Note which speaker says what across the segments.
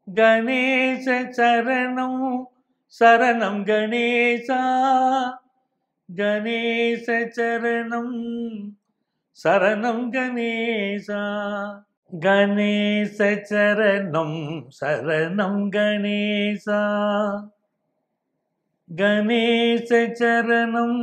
Speaker 1: கணேச சரணம் சரணம் கணேசா கணேச சரணம் சரணம் கணேசா கணேச சரணம் சரணம் கணேசா கணேச சரணம்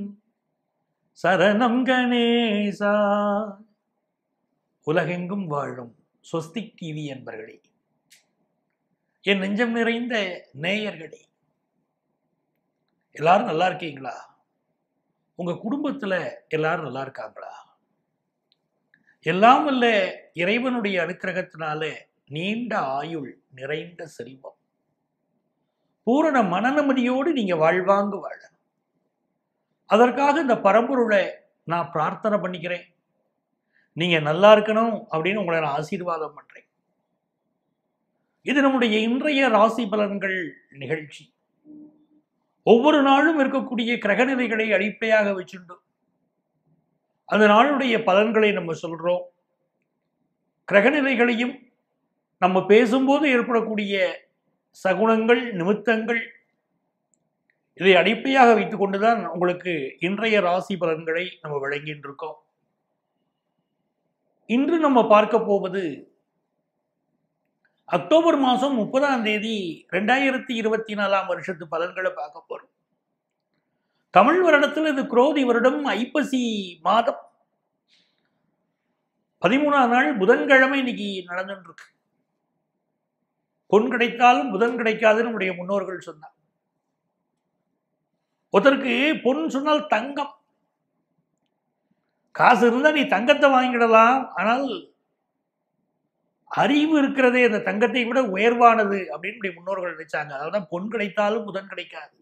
Speaker 1: சரணம் கணேசா உலகெங்கும் வாழும் ஸ்வஸ்திக் டிவி என்பர்களே என் நெஞ்சம் நிறைந்த நேயர்களே எல்லாரும் நல்லா இருக்கீங்களா உங்க குடும்பத்துல எல்லாரும் நல்லா இருக்காங்களா எல்லாம் வல்ல இறைவனுடைய அனுக்கிரகத்தினால நீண்ட ஆயுள் நிறைந்த செல்வம் பூரண மனநமதியோடு நீங்க வாழ்வாங்க வாழ அதற்காக இந்த பரம்பொருளை நான் பிரார்த்தனை பண்ணிக்கிறேன் நீங்க நல்லா இருக்கணும் அப்படின்னு உங்களை நான் ஆசீர்வாதம் பண்றேன் இது நம்முடைய இன்றைய ராசி பலன்கள் நிகழ்ச்சி ஒவ்வொரு நாளும் இருக்கக்கூடிய கிரகநிலைகளை அடிப்படையாக வச்சுண்டு அந்த நாளுடைய பலன்களை நம்ம சொல்றோம் கிரகநிலைகளையும் நம்ம பேசும்போது ஏற்படக்கூடிய சகுனங்கள் நிமித்தங்கள் இதை அடிப்படையாக வைத்துக் கொண்டுதான் உங்களுக்கு இன்றைய ராசி பலன்களை நம்ம வழங்கிட்டு இருக்கோம் இன்று நம்ம பார்க்க போவது அக்டோபர் மாதம் முப்பதாம் தேதி ரெண்டாயிரத்தி இருபத்தி நாலாம் வருஷத்து பலன்களை பார்க்க போறோம் தமிழ் வருடத்தில் இது குரோதி வருடம் ஐப்பசி மாதம் பதிமூணாம் நாள் புதன்கிழமை இன்னைக்கு நடந்துட்டு இருக்கு பொன் கிடைத்தாலும் புதன் கிடைக்காதுன்னு நம்முடைய முன்னோர்கள் சொன்னார் ஒருத்தருக்கு பொன் சொன்னால் தங்கம் காசு இருந்தா நீ தங்கத்தை வாங்கிடலாம் ஆனால் அறிவு இருக்கிறதே அந்த தங்கத்தை விட உயர்வானது அப்படின்னு நம்முடைய முன்னோர்கள் நினைச்சாங்க அதனால்தான் பொன் கிடைத்தாலும் புதன் கிடைக்காது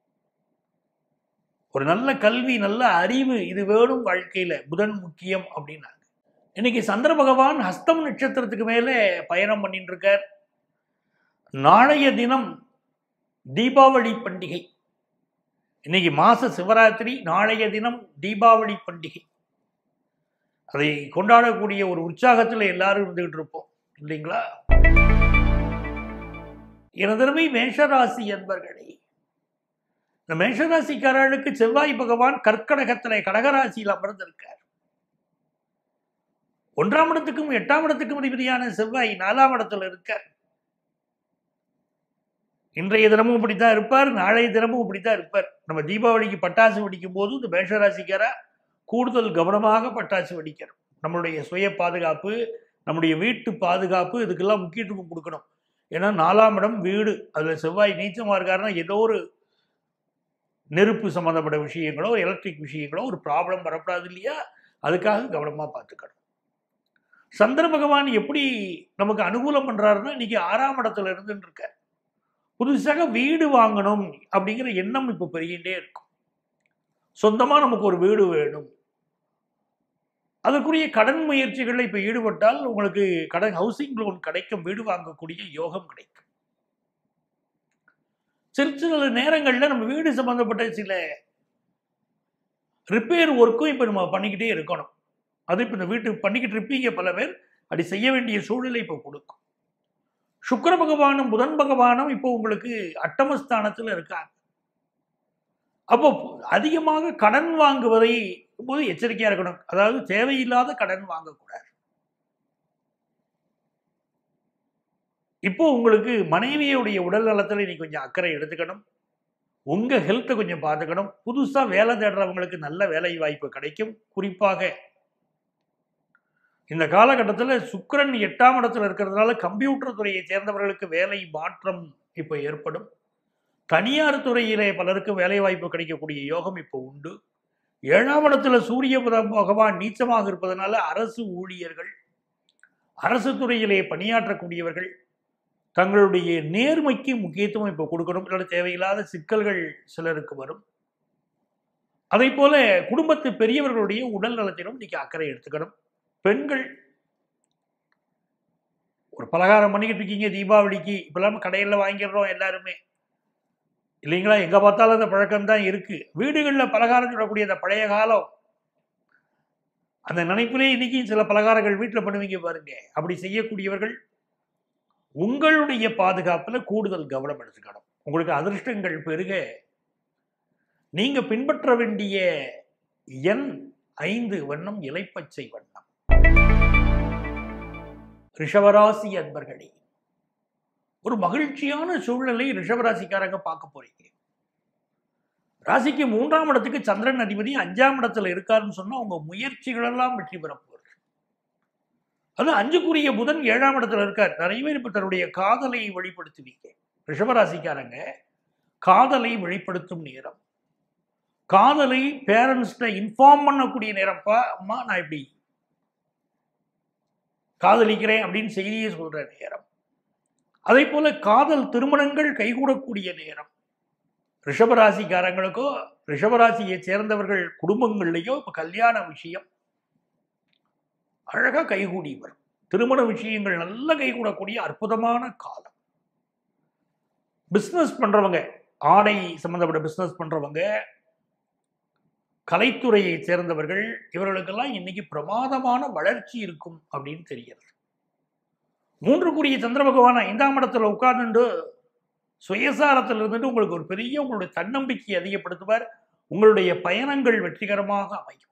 Speaker 1: ஒரு நல்ல கல்வி நல்ல அறிவு இது வேணும் வாழ்க்கையில புதன் முக்கியம் அப்படின்னாங்க இன்னைக்கு சந்திர பகவான் ஹஸ்தம் நட்சத்திரத்துக்கு மேல பயணம் பண்ணிட்டு இருக்கார் நாளைய தினம் தீபாவளி பண்டிகை இன்னைக்கு மாச சிவராத்திரி நாளைய தினம் தீபாவளி பண்டிகை அதை கொண்டாடக்கூடிய ஒரு உற்சாகத்தில் எல்லாரும் இருந்துகிட்டு இருப்போம் இல்லைங்களா எனதருமை மேஷராசி என்பர்களே இந்த மேஷராசிக்காரர்களுக்கு செவ்வாய் பகவான் கற்கடகத்திலே கடகராசியில் அமர்ந்திருக்கார் ஒன்றாம் இடத்துக்கும் எட்டாம் இடத்துக்கும் அதிபதியான செவ்வாய் நாலாம் இடத்துல இருக்கார் இன்றைய தினமும் இப்படித்தான் இருப்பார் நாளைய தினமும் இப்படித்தான் இருப்பார் நம்ம தீபாவளிக்கு பட்டாசு வெடிக்கும் போது இந்த மேஷராசிக்காரா கூடுதல் கவனமாக பட்டாசு வெடிக்கணும் நம்மளுடைய சுய பாதுகாப்பு நம்முடைய வீட்டு பாதுகாப்பு இதுக்கெல்லாம் முக்கியத்துவம் கொடுக்கணும் ஏன்னா நாலாம் இடம் வீடு அதில் செவ்வாய் நீச்சமாக இருக்காருன்னா ஏதோ ஒரு நெருப்பு சம்மந்தப்பட்ட விஷயங்களோ எலக்ட்ரிக் விஷயங்களோ ஒரு ப்ராப்ளம் வரக்கூடாது இல்லையா அதுக்காக கவனமாக பார்த்துக்கணும் சந்திர பகவான் எப்படி நமக்கு அனுகூலம் பண்ணுறாருன்னா இன்னைக்கு ஆறாம் இடத்துல இருந்துட்டு இருக்கார் புதுசாக வீடு வாங்கணும் அப்படிங்கிற எண்ணம் இப்போ பெருகிட்டே இருக்கும் சொந்தமாக நமக்கு ஒரு வீடு வேணும் அதற்குரிய கடன் முயற்சிகளில் இப்போ ஈடுபட்டால் உங்களுக்கு கடன் ஹவுசிங் லோன் கிடைக்கும் வீடு வாங்கக்கூடிய யோகம் கிடைக்கும் சிறு சில நேரங்களில் நம்ம வீடு சம்பந்தப்பட்ட சில ரிப்பேர் ஒர்க்கும் இப்போ நம்ம பண்ணிக்கிட்டே இருக்கணும் அது இப்போ இந்த வீட்டு பண்ணிக்கிட்டு இருப்பீங்க பல பேர் அப்படி செய்ய வேண்டிய சூழ்நிலை இப்போ கொடுக்கும் சுக்கர பகவானும் புதன் பகவானும் இப்போ உங்களுக்கு அட்டமஸ்தானத்தில் இருக்காங்க அப்போ அதிகமாக கடன் வாங்குவதை போது எச்சரிக்கையா இருக்கணும் அதாவது தேவையில்லாத கடன் வாங்கக்கூடாது இப்போ உங்களுக்கு மனைவியுடைய உடல் நலத்தில் நீ கொஞ்சம் அக்கறை எடுத்துக்கணும் உங்க ஹெல்த்தை கொஞ்சம் பார்த்துக்கணும் புதுசா வேலை தேடுறவங்களுக்கு நல்ல வேலை வாய்ப்பு கிடைக்கும் குறிப்பாக இந்த காலகட்டத்தில் சுக்கிரன் எட்டாம் இடத்துல இருக்கிறதுனால கம்ப்யூட்டர் துறையை சேர்ந்தவர்களுக்கு வேலை மாற்றம் இப்போ ஏற்படும் தனியார் துறையிலே பலருக்கு வேலை வாய்ப்பு கிடைக்கக்கூடிய யோகம் இப்போ உண்டு ஏழாம் இடத்துல சூரிய புத- பகவான் நீச்சமாக இருப்பதனால அரசு ஊழியர்கள் அரசு துறையிலே பணியாற்றக்கூடியவர்கள் தங்களுடைய நேர்மைக்கு முக்கியத்துவம் இப்போ கொடுக்கணும் இல்லாட்டி தேவையில்லாத சிக்கல்கள் சிலருக்கு வரும் அதே போல குடும்பத்து பெரியவர்களுடைய உடல் நலத்திலும் இன்னைக்கு அக்கறை எடுத்துக்கணும் பெண்கள் ஒரு பலகாரம் பண்ணிக்கிட்டு இருக்கீங்க தீபாவளிக்கு இப்பெல்லாம் கடையில் வாங்கிடுறோம் எல்லாருமே இல்லைங்களா எங்க பார்த்தாலும் அந்த பழக்கம் தான் இருக்கு வீடுகளில் பலகாரம் சொல்லக்கூடிய அந்த பழைய காலம் அந்த நினைப்பிலே இன்னைக்கு சில பலகாரங்கள் வீட்டில் பண்ணுவீங்க பாருங்க அப்படி செய்யக்கூடியவர்கள் உங்களுடைய பாதுகாப்புல கூடுதல் கவனம் எடுத்துக்கணும் உங்களுக்கு அதிர்ஷ்டங்கள் பெருக நீங்க பின்பற்ற வேண்டிய எண் ஐந்து வண்ணம் இலைப்பச்சை வண்ணம் ரிஷவராசி அன்பர்களே ஒரு மகிழ்ச்சியான சூழ்நிலை ரிஷவராசிக்காரங்க பார்க்க போறீங்க ராசிக்கு மூன்றாம் இடத்துக்கு சந்திரன் அதிபதி அஞ்சாம் இடத்துல இருக்காருன்னு சொன்னா உங்க முயற்சிகள் எல்லாம் வெற்றி பெற போகுது அது அஞ்சுக்குரிய புதன் ஏழாம் இடத்துல இருக்கார் நிறைய பேர் இப்ப தன்னுடைய காதலை வெளிப்படுத்துவீங்க ரிஷபராசிக்காரங்க காதலை வெளிப்படுத்தும் நேரம் காதலை பேரண்ட்ஸ்ட இன்ஃபார்ம் பண்ணக்கூடிய நேரம்ப்பா அம்மா நான் இப்படி காதலிக்கிறேன் அப்படின்னு செய்தியை சொல்ற நேரம் அதே போல காதல் திருமணங்கள் கைகூடக்கூடிய நேரம் ரிஷபராசிக்காரங்களுக்கோ ரிஷபராசியை சேர்ந்தவர்கள் குடும்பங்கள்லையோ இப்போ கல்யாண விஷயம் அழகா கைகூடி வரும் திருமண விஷயங்கள் நல்ல கைகூடக்கூடிய அற்புதமான காலம் பிஸ்னஸ் பண்றவங்க ஆடை சம்பந்தப்பட்ட பிஸ்னஸ் பண்றவங்க கலைத்துறையை சேர்ந்தவர்கள் இவர்களுக்கெல்லாம் இன்னைக்கு பிரமாதமான வளர்ச்சி இருக்கும் அப்படின்னு தெரிகிறது மூன்று கூடிய சந்திர பகவான் ஐந்தாம் இடத்துல உட்கார்ந்துட்டு சுயசாரத்தில் இருந்துட்டு உங்களுக்கு ஒரு பெரிய உங்களுடைய தன்னம்பிக்கையை அதிகப்படுத்துவார் உங்களுடைய பயணங்கள் வெற்றிகரமாக அமையும்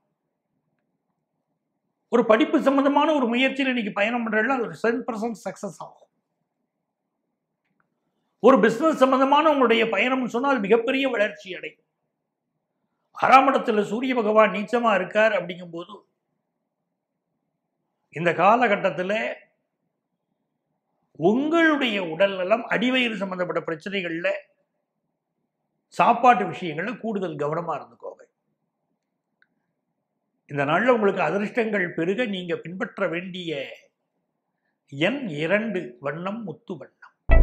Speaker 1: ஒரு படிப்பு சம்பந்தமான ஒரு முயற்சியில் இன்னைக்கு பயணம் பண்றதுல அது ஒரு செவன் பர்சன்ட் சக்சஸ் ஆகும் ஒரு பிசினஸ் சம்பந்தமான உங்களுடைய பயணம்னு சொன்னால் அது மிகப்பெரிய வளர்ச்சி அடையும் ஆறாம் இடத்துல சூரிய பகவான் நீச்சமா இருக்கார் அப்படிங்கும்போது இந்த காலகட்டத்தில் உங்களுடைய உடல் நலம் அடிவயிறு சம்பந்தப்பட்ட பிரச்சனைகள்ல சாப்பாட்டு விஷயங்கள்ல கூடுதல் கவனமா இருந்துக்கோங்க இந்த நாள்ல உங்களுக்கு அதிர்ஷ்டங்கள் பெருக நீங்க பின்பற்ற வேண்டிய எண் இரண்டு வண்ணம் முத்து வண்ணம்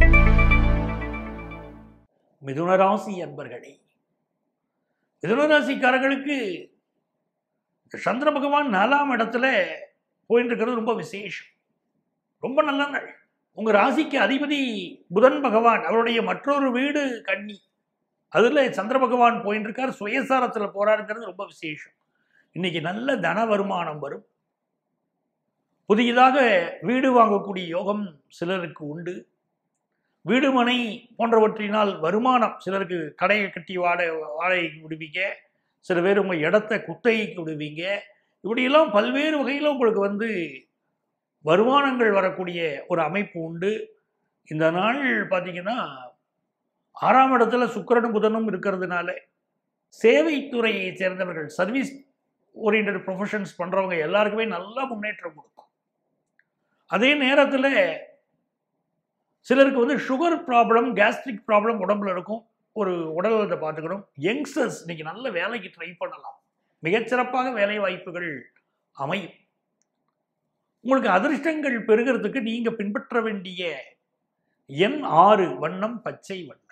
Speaker 1: மிதுனராசி அன்பர்களே மிதுனராசிக்காரர்களுக்கு சந்திர பகவான் நாலாம் இடத்துல போயிட்டு இருக்கிறது ரொம்ப விசேஷம் ரொம்ப நல்ல நாள் உங்க ராசிக்கு அதிபதி புதன் பகவான் அவருடைய மற்றொரு வீடு கன்னி அதுல சந்திர பகவான் போயிட்டு இருக்கார் சுயசாரத்துல போறாருங்கிறது ரொம்ப விசேஷம் இன்னைக்கு நல்ல தன வருமானம் வரும் புதியதாக வீடு வாங்கக்கூடிய யோகம் சிலருக்கு உண்டு வீடு மனை போன்றவற்றினால் வருமானம் சிலருக்கு கடையை கட்டி வாடகை வாடகைக்கு விடுவீங்க சில பேர் உங்கள் இடத்த குத்தகைக்கு விடுவீங்க இப்படியெல்லாம் பல்வேறு வகையில் உங்களுக்கு வந்து வருமானங்கள் வரக்கூடிய ஒரு அமைப்பு உண்டு இந்த நாள் பார்த்தீங்கன்னா ஆறாம் இடத்துல சுக்கிரனும் புதனும் இருக்கிறதுனால சேவைத்துறையை சேர்ந்தவர்கள் சர்வீஸ் ஓரியன்ட் ப்ரொஃபஷன்ஸ் பண்ணுறவங்க எல்லாருக்குமே நல்ல முன்னேற்றம் கொடுக்கும் அதே நேரத்தில் சிலருக்கு வந்து சுகர் ப்ராப்ளம் கேஸ்ட்ரிக் ப்ராப்ளம் உடம்புல இருக்கும் ஒரு உடல்நலத்தை பார்த்துக்கணும் யங்ஸ்டர்ஸ் இன்னைக்கு நல்ல வேலைக்கு ட்ரை பண்ணலாம் மிகச்சிறப்பாக வேலை வாய்ப்புகள் அமையும் உங்களுக்கு அதிர்ஷ்டங்கள் பெறுகிறதுக்கு நீங்க பின்பற்ற வேண்டிய எண் ஆறு வண்ணம் பச்சை வண்ணம்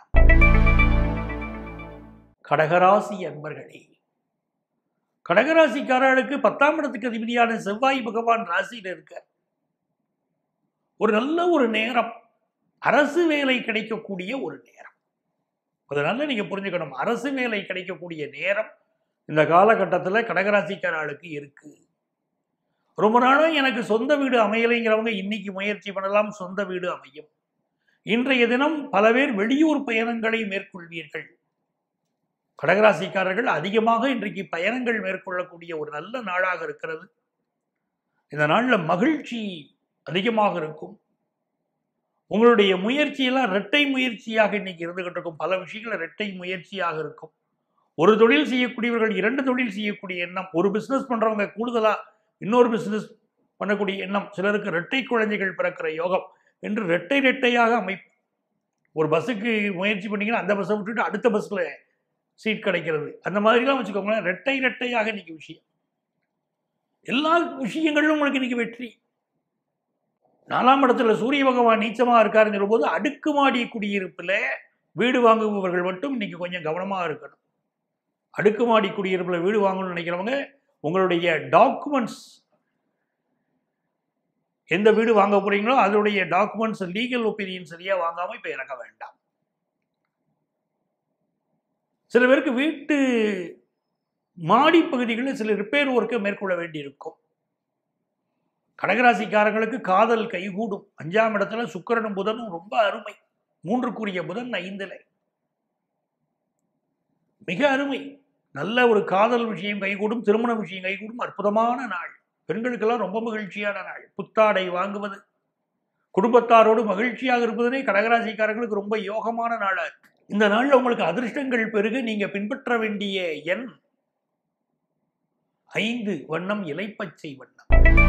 Speaker 1: கடகராசி அன்பர்களே கடகராசிக்காரர்களுக்கு பத்தாம் இடத்துக்கு அதிபதியான செவ்வாய் பகவான் ராசியில் இருக்கார் ஒரு நல்ல ஒரு நேரம் அரசு வேலை கிடைக்கக்கூடிய ஒரு நேரம் அதனால நீங்க புரிஞ்சுக்கணும் அரசு வேலை கிடைக்கக்கூடிய நேரம் இந்த காலகட்டத்தில் கடகராசிக்காரர்களுக்கு இருக்கு ரொம்ப நாளும் எனக்கு சொந்த வீடு அமையலைங்கிறவங்க இன்னைக்கு முயற்சி பண்ணலாம் சொந்த வீடு அமையும் இன்றைய தினம் பல பேர் வெளியூர் பயணங்களை மேற்கொள்வீர்கள் கடகராசிக்காரர்கள் அதிகமாக இன்றைக்கு பயணங்கள் மேற்கொள்ளக்கூடிய ஒரு நல்ல நாளாக இருக்கிறது இந்த நாளில் மகிழ்ச்சி அதிகமாக இருக்கும் உங்களுடைய முயற்சியெல்லாம் இரட்டை முயற்சியாக இன்னைக்கு இருந்துகிட்டு இருக்கும் பல விஷயங்கள் இரட்டை முயற்சியாக இருக்கும் ஒரு தொழில் செய்யக்கூடியவர்கள் இரண்டு தொழில் செய்யக்கூடிய எண்ணம் ஒரு பிஸ்னஸ் பண்றவங்க கூடுதலா இன்னொரு பிஸ்னஸ் பண்ணக்கூடிய எண்ணம் சிலருக்கு இரட்டை குழந்தைகள் பிறக்கிற யோகம் என்று இரட்டை இரட்டையாக அமைப்பு ஒரு பஸ்ஸுக்கு முயற்சி பண்ணீங்கன்னா அந்த பஸ்ஸை விட்டுட்டு அடுத்த பஸ்ஸில் சீட் கிடைக்கிறது அந்த மாதிரிலாம் வச்சுக்கோங்களேன் ரெட்டை ரெட்டையாக இன்னைக்கு விஷயம் எல்லா விஷயங்களிலும் உங்களுக்கு இன்னைக்கு வெற்றி நாலாம் இடத்துல சூரிய பகவான் நீச்சமா இருக்காருங்கிற போது அடுக்குமாடி குடியிருப்புல வீடு வாங்குபவர்கள் மட்டும் இன்னைக்கு கொஞ்சம் கவனமா இருக்கணும் அடுக்குமாடி குடியிருப்புல வீடு வாங்கணும்னு நினைக்கிறவங்க உங்களுடைய டாக்குமெண்ட்ஸ் எந்த வீடு வாங்க போறீங்களோ அதனுடைய டாக்குமெண்ட்ஸ் லீகல் ஒப்பீனியன் சரியா வாங்காம இப்ப இறங்க வேண்டாம் சில பேருக்கு வீட்டு மாடி பகுதிகளில் சில ரிப்பேர் ஒர்க்கை மேற்கொள்ள வேண்டியிருக்கும் கடகராசிக்காரங்களுக்கு காதல் கைகூடும் அஞ்சாம் இடத்துல சுக்கிரனும் புதனும் ரொம்ப அருமை மூன்றுக்குரிய புதன் ஐந்துல மிக அருமை நல்ல ஒரு காதல் விஷயம் கைகூடும் திருமண விஷயம் கைகூடும் அற்புதமான நாள் பெண்களுக்கெல்லாம் ரொம்ப மகிழ்ச்சியான நாள் புத்தாடை வாங்குவது குடும்பத்தாரோடு மகிழ்ச்சியாக இருப்பதனே கடகராசிக்காரர்களுக்கு ரொம்ப யோகமான நாளா இருக்கு இந்த நாள்ல உங்களுக்கு அதிர்ஷ்டங்கள் பெருக நீங்க பின்பற்ற வேண்டிய எண் ஐந்து வண்ணம் இலைப்பச்சை வண்ணம்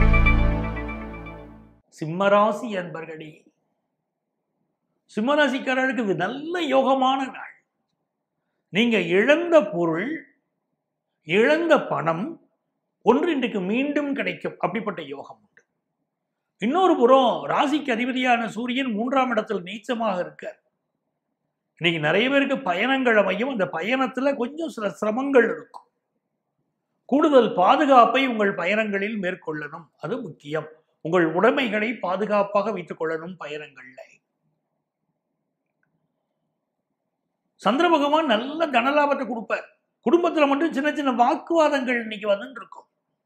Speaker 1: சிம்மராசி அன்பர்களே சிம்மராசிக்காரர்களுக்கு இது நல்ல யோகமான நாள் நீங்க இழந்த பொருள் இழந்த பணம் ஒன்று இன்றைக்கு மீண்டும் கிடைக்கும் அப்படிப்பட்ட யோகம் உண்டு இன்னொரு புறம் ராசிக்கு அதிபதியான சூரியன் மூன்றாம் இடத்தில் நீச்சமாக இருக்கார் இன்னைக்கு நிறைய பேருக்கு பயணங்கள் அமையும் அந்த பயணத்துல கொஞ்சம் சில சிரமங்கள் இருக்கும் கூடுதல் பாதுகாப்பை உங்கள் பயணங்களில் மேற்கொள்ளணும் அது முக்கியம் உங்கள் உடைமைகளை பாதுகாப்பாக வைத்துக் கொள்ளணும் பயணங்கள்ல சந்திர பகவான் நல்ல தனலாபத்தை கொடுப்பார் குடும்பத்துல மட்டும் சின்ன சின்ன வாக்குவாதங்கள் இன்னைக்கு வந்துட்டு இருக்கும்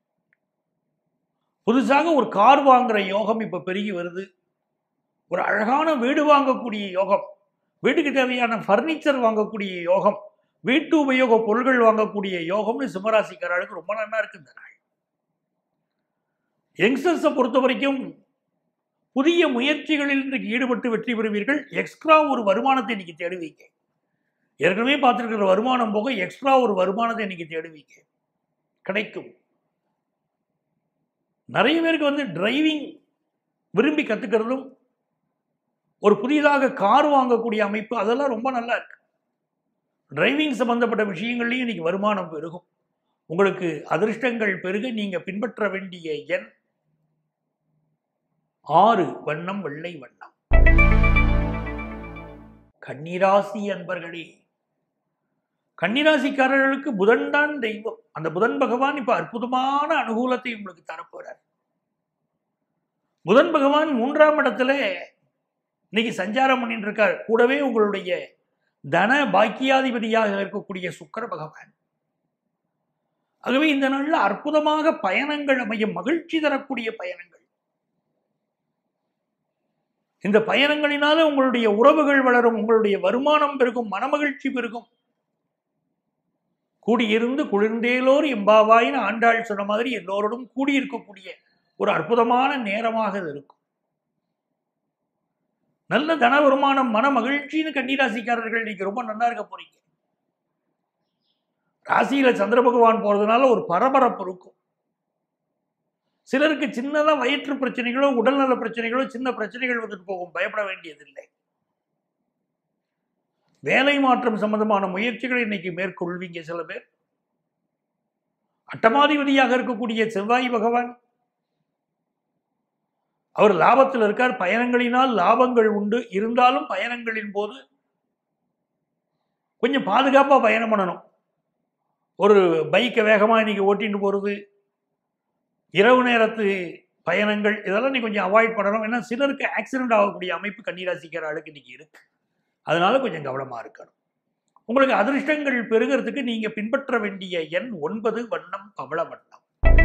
Speaker 1: புதுசாக ஒரு கார் வாங்குற யோகம் இப்ப பெருகி வருது ஒரு அழகான வீடு வாங்கக்கூடிய யோகம் வீட்டுக்கு தேவையான ஃபர்னிச்சர் வாங்கக்கூடிய யோகம் வீட்டு உபயோக பொருள்கள் வாங்கக்கூடிய யோகம்னு சிம்மராசிக்காரர்களுக்கு ரொம்ப நல்லா இருக்கு இந்த நாள் யங்ஸ்டர்ஸை பொறுத்த வரைக்கும் புதிய முயற்சிகளில் இன்றைக்கு ஈடுபட்டு வெற்றி பெறுவீர்கள் எக்ஸ்ட்ரா ஒரு வருமானத்தை இன்னைக்கு தேடுவீங்க ஏற்கனவே பார்த்துருக்கிற வருமானம் போக எக்ஸ்ட்ரா ஒரு வருமானத்தை இன்னைக்கு தேடுவீங்க கிடைக்கும் நிறைய பேருக்கு வந்து டிரைவிங் விரும்பி கத்துக்கிறதும் ஒரு புதிதாக கார் வாங்கக்கூடிய அமைப்பு அதெல்லாம் ரொம்ப நல்லா இருக்கு டிரைவிங் சம்பந்தப்பட்ட விஷயங்கள்லையும் இன்னைக்கு வருமானம் பெருகும் உங்களுக்கு அதிர்ஷ்டங்கள் பெருக நீங்க பின்பற்ற வேண்டிய எண் ஆறு வண்ணம் வெள்ளை வண்ணம் கன்னிராசி அன்பர்களே கன்னிராசிக்காரர்களுக்கு புதன் தான் தெய்வம் அந்த புதன் பகவான் இப்ப அற்புதமான அனுகூலத்தை உங்களுக்கு தரப்போறார் புதன் பகவான் மூன்றாம் இடத்துல இன்னைக்கு சஞ்சாரம் பண்ணிட்டு இருக்கார் கூடவே உங்களுடைய தன பாக்கியாதிபதியாக இருக்கக்கூடிய சுக்கர பகவான் ஆகவே இந்த நாள்ல அற்புதமாக பயணங்கள் அமையும் மகிழ்ச்சி தரக்கூடிய பயணங்கள் இந்த பயணங்களினால உங்களுடைய உறவுகள் வளரும் உங்களுடைய வருமானம் பெருகும் மனமகிழ்ச்சி பெருகும் கூடியிருந்து குளிர்ந்தேலோர் எம்பாவாயின்னு ஆண்டாள் சொன்ன மாதிரி எல்லோரோடும் கூடியிருக்கக்கூடிய ஒரு அற்புதமான நேரமாக இது இருக்கும் நல்ல தன வருமானம் மன மகிழ்ச்சின்னு கன்னிராசிக்காரர்கள் இன்னைக்கு ரொம்ப நல்லா இருக்க போறீங்க ராசியில சந்திர பகவான் போறதுனால ஒரு பரபரப்பு இருக்கும் சிலருக்கு சின்னதா வயிற்று பிரச்சனைகளோ உடல்நல பிரச்சனைகளோ சின்ன பிரச்சனைகள் வந்துட்டு போகும் பயப்பட வேண்டியதில்லை வேலை மாற்றம் சம்பந்தமான முயற்சிகளை இன்னைக்கு மேற்கொள்வீங்க சில பேர் அட்டமாதிபதியாக இருக்கக்கூடிய செவ்வாய் பகவான் அவர் லாபத்தில் இருக்கார் பயணங்களினால் லாபங்கள் உண்டு இருந்தாலும் பயணங்களின் போது கொஞ்சம் பாதுகாப்பா பயணம் பண்ணணும் ஒரு பைக்கை வேகமா இன்னைக்கு ஓட்டிட்டு போறது இரவு நேரத்து பயணங்கள் இதெல்லாம் நீ கொஞ்சம் அவாய்ட் பண்ணணும் ஏன்னா சிலருக்கு ஆக்சிடென்ட் ஆகக்கூடிய அமைப்பு கன்னிராசிக்கிற ஆளுக்கு இன்னைக்கு இருக்கு அதனால கொஞ்சம் கவனமா இருக்கணும் உங்களுக்கு அதிர்ஷ்டங்கள் பெருகிறதுக்கு நீங்க பின்பற்ற வேண்டிய எண் ஒன்பது வண்ணம் பவள வண்ணம்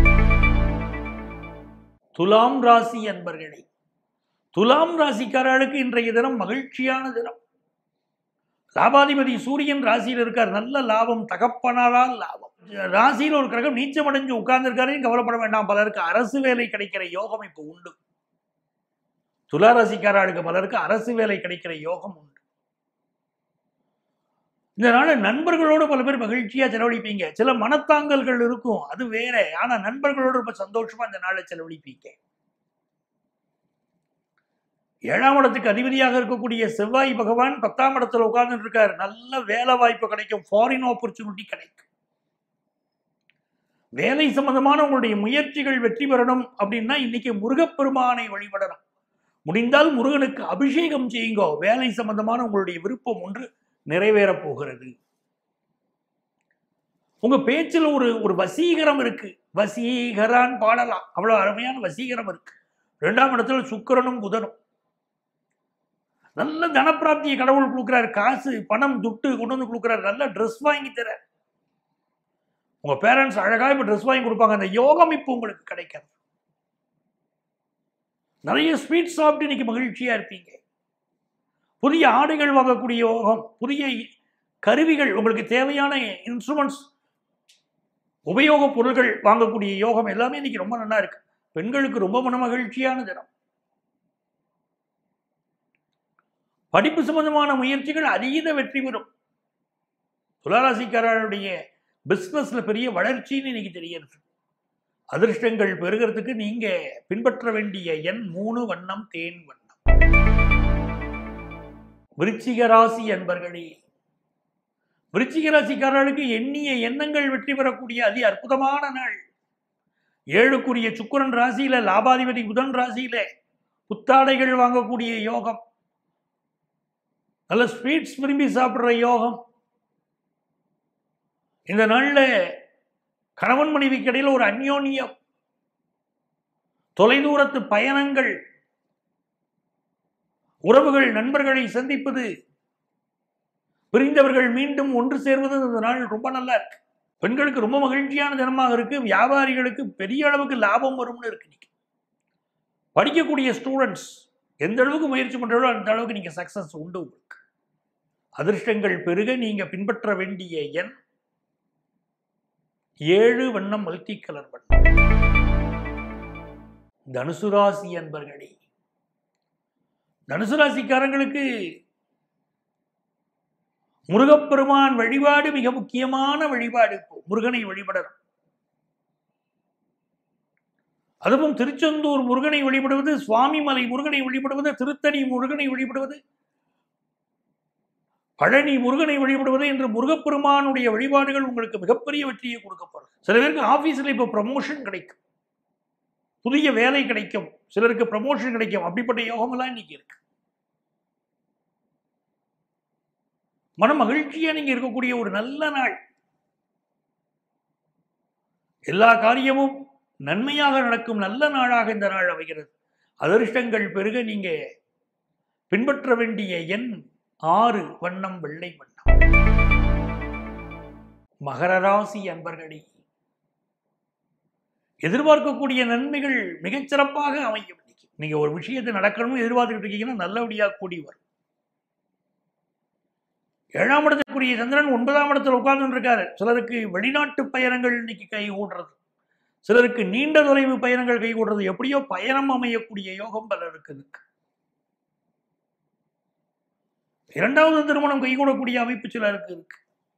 Speaker 1: துலாம் ராசி அன்பர்களே துலாம் ராசிக்காரர்களுக்கு இன்றைய தினம் மகிழ்ச்சியான தினம் லாபாதிபதி சூரியன் ராசியில் இருக்கார் நல்ல லாபம் தகப்பனாரால் லாபம் ராசியில் ஒரு கிரகம் நீச்சம் அடைஞ்சு உட்கார்ந்துருக்காருன்னு கவலைப்பட வேண்டாம் பலருக்கு அரசு வேலை கிடைக்கிற யோகம் இப்போ உண்டு துலா ராசிக்காரர்களுக்கு பலருக்கு அரசு வேலை கிடைக்கிற யோகம் உண்டு இந்த நாள் நண்பர்களோடு பல பேர் மகிழ்ச்சியா செலவழிப்பீங்க சில மனத்தாங்கல்கள் இருக்கும் அது வேற ஆனா நண்பர்களோடு ரொம்ப சந்தோஷமா இந்த நாளை செலவழிப்பீங்க ஏழாம் இடத்துக்கு அதிபதியாக இருக்கக்கூடிய செவ்வாய் பகவான் பத்தாம் இடத்துல உட்கார்ந்துட்டு இருக்காரு நல்ல வேலை வாய்ப்பு கிடைக்கும் ஃபாரின் ஆப்பர்ச்சுனிட்டி கிடைக்கும் வேலை சம்பந்தமான உங்களுடைய முயற்சிகள் வெற்றி பெறணும் அப்படின்னா இன்னைக்கு முருகப்பெருமானை வழிபடணும் முடிந்தால் முருகனுக்கு அபிஷேகம் செய்யுங்கோ வேலை சம்பந்தமான உங்களுடைய விருப்பம் ஒன்று நிறைவேறப் போகிறது உங்க பேச்சில் ஒரு ஒரு வசீகரம் இருக்கு வசீகரான் பாடலாம் அவ்வளவு அருமையான வசீகரம் இருக்கு ரெண்டாம் இடத்துல சுக்கிரனும் புதனும் நல்ல தனப்பிராப்தியை கடவுள் கொடுக்குறாரு காசு பணம் துட்டு கொண்டு வந்து கொடுக்குறாரு நல்ல ட்ரெஸ் வாங்கி தர உங்க பேரண்ட்ஸ் அழகா இப்ப ட்ரெஸ் வாங்கி கொடுப்பாங்க அந்த யோகம் இப்போ உங்களுக்கு கிடைக்காது நிறைய ஸ்வீட் சாப்பிட்டு இன்னைக்கு மகிழ்ச்சியா இருப்பீங்க புதிய ஆடைகள் வாங்கக்கூடிய யோகம் புதிய கருவிகள் உங்களுக்கு தேவையான இன்ஸ்ட்ருமெண்ட்ஸ் உபயோகப் பொருள்கள் வாங்கக்கூடிய யோகம் எல்லாமே இன்னைக்கு ரொம்ப நல்லா இருக்கு பெண்களுக்கு ரொம்ப மன மகிழ்ச்சியான தினம் படிப்பு சம்பந்தமான முயற்சிகள் அதீத வெற்றி பெறும் துளாராசிக்காரருடைய பிசினஸ்ல பெரிய வளர்ச்சின்னு இன்னைக்கு தெரியுது அதிர்ஷ்டங்கள் பெறுகிறதுக்கு நீங்க பின்பற்ற வேண்டிய எண் மூணு வண்ணம் தேன் வண்ணம் விருச்சிக ராசி அன்பர்களே விருச்சிக ராசிக்காரர்களுக்கு எண்ணிய எண்ணங்கள் வெற்றி பெறக்கூடிய அதி அற்புதமான நாள் ஏழுக்குரிய சுக்கிரன் ராசியில லாபாதிபதி புதன் ராசியில புத்தாடைகள் வாங்கக்கூடிய யோகம் நல்ல ஸ்வீட்ஸ் விரும்பி சாப்பிடுற யோகம் இந்த நாள்ல கணவன் மனைவிக்கு இடையில ஒரு அந்யோன்யம் தொலைதூரத்து பயணங்கள் உறவுகள் நண்பர்களை சந்திப்பது பிரிந்தவர்கள் மீண்டும் ஒன்று சேர்வது இந்த நாள் ரொம்ப நல்லா இருக்கு பெண்களுக்கு ரொம்ப மகிழ்ச்சியான தினமாக இருக்கு வியாபாரிகளுக்கு பெரிய அளவுக்கு லாபம் வரும்னு இருக்கு இன்னைக்கு படிக்கக்கூடிய ஸ்டூடெண்ட்ஸ் எந்த அளவுக்கு முயற்சி பண்றீங்களோ அந்த அளவுக்கு நீங்க சக்சஸ் உண்டு உங்களுக்கு அதிர்ஷ்டங்கள் பெருக நீங்க பின்பற்ற வேண்டிய எண் ஏழு வண்ணம் மல்டி கலர் வண்ணம் தனுசு ராசி அன்பர்களே தனுசு ராசிக்காரங்களுக்கு முருகப்பெருமான் வழிபாடு மிக முக்கியமான வழிபாடு இப்போ முருகனை வழிபடணும் அதுவும் திருச்செந்தூர் முருகனை வழிபடுவது சுவாமிமலை முருகனை வழிபடுவது திருத்தணி முருகனை வழிபடுவது பழனி முருகனை வழிபடுவது என்று முருகப்பெருமானுடைய வழிபாடுகள் உங்களுக்கு மிகப்பெரிய வெற்றியை கொடுக்க போறது சில பேருக்கு ஆபீஸ்ல இப்போ ப்ரமோஷன் கிடைக்கும் புதிய வேலை கிடைக்கும் சிலருக்கு ப்ரமோஷன் கிடைக்கும் அப்படிப்பட்ட யோகமெல்லாம் இன்னைக்கு இருக்கு மன மகிழ்ச்சியா நீங்க இருக்கக்கூடிய ஒரு நல்ல நாள் எல்லா காரியமும் நன்மையாக நடக்கும் நல்ல நாளாக இந்த நாள் அமைகிறது அதிர்ஷ்டங்கள் பெருக நீங்க பின்பற்ற வேண்டிய எண் ஆறு வண்ணம் வெள்ளை வண்ணம் மகர ராசி அன்பர்களே எதிர்பார்க்கக்கூடிய நன்மைகள் மிகச்சிறப்பாக அமையும் இன்னைக்கு. நீங்க ஒரு விஷயத்தை நடக்கணும்னு எதிர்பார்த்துட்டு இருக்கீங்கன்னா நல்லபடியா கூடி வரும் ஏழாம் இடத்துக்குரிய சந்திரன் ஒன்பதாம் இடத்துல உட்கார்ந்து இருக்காரு சிலருக்கு வெளிநாட்டு பயணங்கள் இன்னைக்கு கை கூடுறது சிலருக்கு நீண்ட தொலைவு பயணங்கள் கை கூடுறது எப்படியோ பயணம் அமையக்கூடிய யோகம் பலருக்கு இருக்கு இரண்டாவது திருமணம் கைகூடக்கூடிய அமைப்பு சிலருக்கு இருக்கு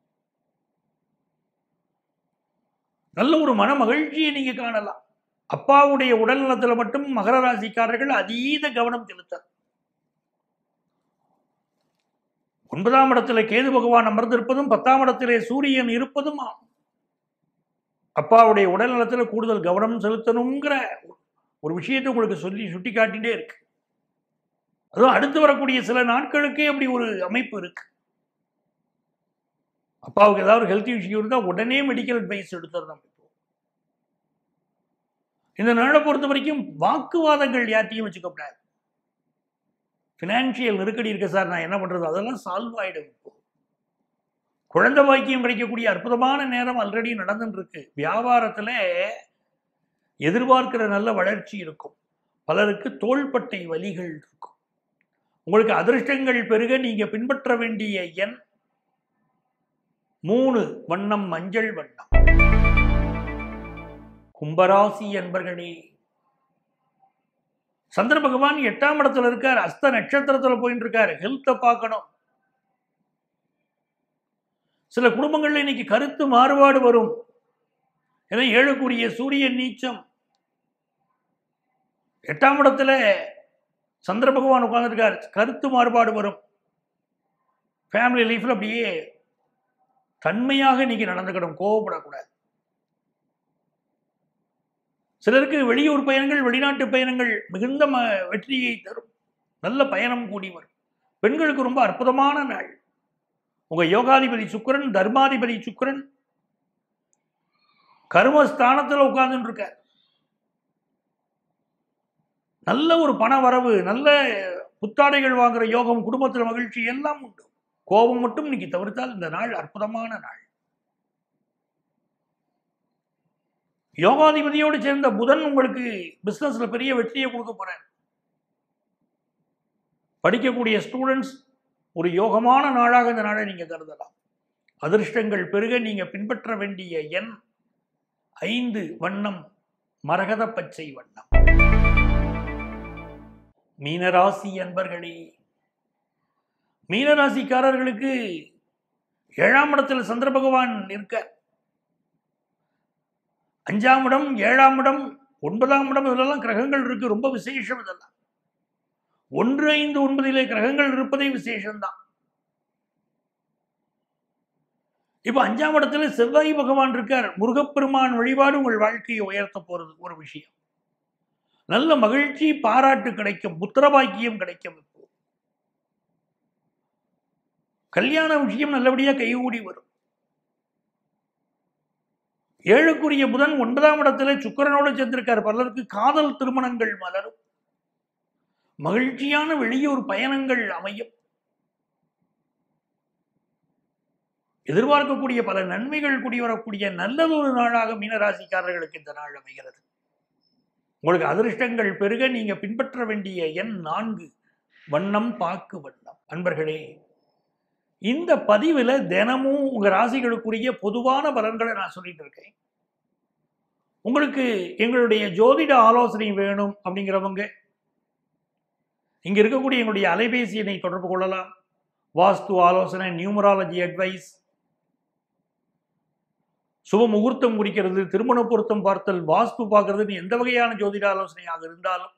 Speaker 1: நல்ல ஒரு மன மகிழ்ச்சியை நீங்க காணலாம் அப்பாவுடைய உடல் நலத்துல மட்டும் மகர ராசிக்காரர்கள் அதீத கவனம் செலுத்த ஒன்பதாம் இடத்துல கேது பகவான் அமர்ந்திருப்பதும் பத்தாம் இடத்திலே சூரியன் இருப்பதும் அப்பாவுடைய உடல் நலத்துல கூடுதல் கவனம் செலுத்தணுங்கிற ஒரு விஷயத்தை உங்களுக்கு சொல்லி சுட்டி காட்டிட்டே இருக்கு அதுவும் அடுத்து வரக்கூடிய சில நாட்களுக்கே அப்படி ஒரு அமைப்பு இருக்கு அப்பாவுக்கு ஏதாவது ஹெல்த் இஷ்யூ இருந்தால் உடனே மெடிக்கல் அட்வைஸ் எடுத்துடணும் இப்போ இந்த நாளை பொறுத்த வரைக்கும் வாக்குவாதங்கள் யார்ட்டையும் வச்சுக்கப்படாது ஃபினான்ஷியல் நெருக்கடி இருக்கு சார் நான் என்ன பண்றது அதெல்லாம் சால்வ் ஆயிடும் இப்போ குழந்தை பாக்கியம் கிடைக்கக்கூடிய அற்புதமான நேரம் ஆல்ரெடி நடந்துட்டு இருக்கு வியாபாரத்துல எதிர்பார்க்கிற நல்ல வளர்ச்சி இருக்கும் பலருக்கு தோள்பட்டை வலிகள் இருக்கும் உங்களுக்கு அதிர்ஷ்டங்கள் பெருக நீங்க பின்பற்ற வேண்டிய எண் மூணு வண்ணம் மஞ்சள் வண்ணம் கும்பராசி என்பர்களே சந்திர பகவான் எட்டாம் இடத்துல இருக்கார் அஸ்த நட்சத்திரத்துல போயிட்டு இருக்காரு ஹெல்த்தை பார்க்கணும் சில குடும்பங்கள்ல இன்னைக்கு கருத்து மாறுபாடு வரும் ஏன்னா ஏழுக்குரிய சூரியன் நீச்சம் எட்டாம் இடத்துல சந்திர பகவான் உட்கார்ந்துருக்கார் கருத்து மாறுபாடு வரும் ஃபேமிலி லைஃப்ல அப்படியே தன்மையாக இன்னைக்கு நடந்துக்கணும் கோவப்படக்கூடாது சிலருக்கு வெளியூர் பயணங்கள் வெளிநாட்டு பயணங்கள் மிகுந்த ம வெற்றியை தரும் நல்ல பயணம் கூடி வரும் பெண்களுக்கு ரொம்ப அற்புதமான நாள் உங்க யோகாதிபதி சுக்கிரன் தர்மாதிபதி சுக்கிரன் கர்மஸ்தானத்தில் உட்கார்ந்துட்டு இருக்கார் நல்ல ஒரு பண வரவு நல்ல புத்தாடைகள் வாங்குற யோகம் குடும்பத்தில் மகிழ்ச்சி எல்லாம் உண்டு கோபம் மட்டும் இன்னைக்கு தவிர்த்தால் இந்த நாள் அற்புதமான நாள் யோகாதிபதியோடு சேர்ந்த புதன் உங்களுக்கு பிசினஸ்ல பெரிய வெற்றியை கொடுக்க போறார் படிக்கக்கூடிய ஸ்டூடெண்ட்ஸ் ஒரு யோகமான நாளாக இந்த நாளை நீங்க கருதலாம் அதிர்ஷ்டங்கள் பெருக நீங்க பின்பற்ற வேண்டிய எண் ஐந்து வண்ணம் மரகத பச்சை வண்ணம் மீனராசி அன்பர்களே மீனராசிக்காரர்களுக்கு ஏழாம் இடத்தில் சந்திர பகவான் நிற்க அஞ்சாம் இடம் ஏழாம் இடம் ஒன்பதாம் இடம் இதெல்லாம் கிரகங்கள் இருக்கு ரொம்ப விசேஷம் இதெல்லாம் ஒன்று ஐந்து ஒன்பதிலே கிரகங்கள் இருப்பதே விசேஷம்தான் இப்ப அஞ்சாம் இடத்துல செவ்வாய் பகவான் இருக்கார் முருகப்பெருமான் வழிபாடு உங்கள் வாழ்க்கையை உயர்த்த போறது ஒரு விஷயம் நல்ல மகிழ்ச்சி பாராட்டு கிடைக்கும் புத்திரபாக்கியம் கிடைக்கும் இப்போ கல்யாண விஷயம் நல்லபடியா கைகூடி வரும் ஏழுக்குரிய புதன் ஒன்பதாம் இடத்துல சுக்கரனோடு சேர்ந்திருக்கார் பலருக்கு காதல் திருமணங்கள் மலரும் மகிழ்ச்சியான வெளியூர் பயணங்கள் அமையும் எதிர்பார்க்கக்கூடிய பல நன்மைகள் கூடி வரக்கூடிய நல்லதொரு நாளாக மீனராசிக்காரர்களுக்கு இந்த நாள் அமைகிறது உங்களுக்கு அதிர்ஷ்டங்கள் பெருக நீங்க பின்பற்ற வேண்டிய எண் நான்கு வண்ணம் பாக்கு வண்ணம் அன்பர்களே இந்த பதிவில் தினமும் உங்க ராசிகளுக்குரிய பொதுவான பலன்களை நான் சொல்லிட்டு இருக்கேன் உங்களுக்கு எங்களுடைய ஜோதிட ஆலோசனை வேணும் அப்படிங்கிறவங்க இங்க இருக்கக்கூடிய எங்களுடைய அலைபேசி எண்ணை தொடர்பு கொள்ளலாம் வாஸ்து ஆலோசனை நியூமராலஜி அட்வைஸ் சுப முகூர்த்தம் குறிக்கிறது திருமண பொருத்தம் பார்த்தல் வாஸ்து பார்க்கறதுன்னு எந்த வகையான ஜோதிட ஆலோசனையாக இருந்தாலும்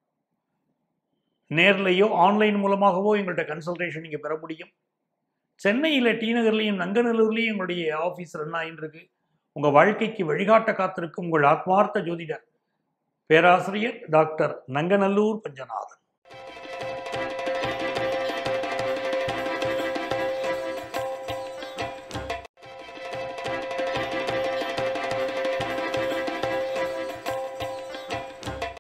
Speaker 1: நேர்லையோ ஆன்லைன் மூலமாகவோ எங்கள்கிட்ட கன்சல்டேஷன் நீங்கள் பெற முடியும் சென்னையில் டி நகர்லையும் நங்கநல்லூர்லையும் எங்களுடைய ஆஃபீஸ் ரன் ஆகிட்டு இருக்கு உங்கள் வாழ்க்கைக்கு வழிகாட்ட காத்திருக்கும் உங்கள் ஆத்மார்த்த ஜோதிடர் பேராசிரியர் டாக்டர் நங்கநல்லூர் பஞ்சநாதன்